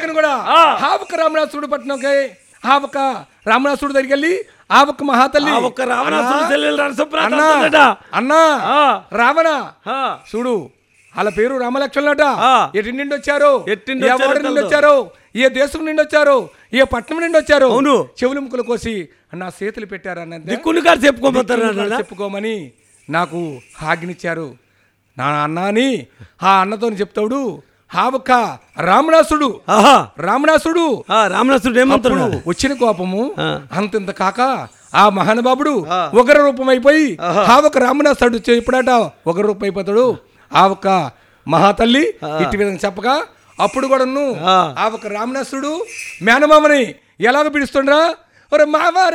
అలాగని కూడా ఆ. ఆవక రామణాసురుడు పట్టినకే ఆవక రామణాసురుడు దగ్గరికి వెళ్ళి ఆవక మహాతల్లి ఆ ఒక్క రావణాసురుడు చెల్లెలు రణసుప్రత అన్నా అంటుందట. అన్నా ఆ. రావణ ఆ, చూడు వాళ్ళ పేరు రామలక్ష్మణులట ఆ. ఎటు నుండి వచ్చారు ఎటు నుండి ఏ వచ్చారో వాడ నుండి తెలదు. వచ్చారు ఏ దేశం నుండి వచ్చారు ఏ పట్టణం నుండి వచ్చారు అవును. చెవులు ముక్కలు కోసి నా చేతులు పెట్టారు అన్నది దిక్కుని గారు చెప్పుకోబోతారు నాన్న. చెప్పుకోమని నాకు ఆజ్ఞిచ్చారు నా అన్న అని ఆ అన్నతో చెప్తాడు ఆ ఒక్క రామణాసుడు ఆహా రామణాసుడు ఆ, రామణాసురుడు ఏమంటాడు అప్పుడు వచ్చిన కోపము ఆ. అంతంత కాక ఆ మహానుభావుడు ఆ. ఒకర రూపం అయిపోయి ఆ ఒక రామణాసుడు చెప్పాడట ఒక రూపం అయిపోతాడు ఆ ఒక మహాతల్లి ఇట్టి విధంగా చెప్పగా అప్పుడు కూడాను ఆ. ఆ ఒక రామణాసుడు మేనమామని ఎలాగ పిలుస్తుండ్రా ఒరే మావా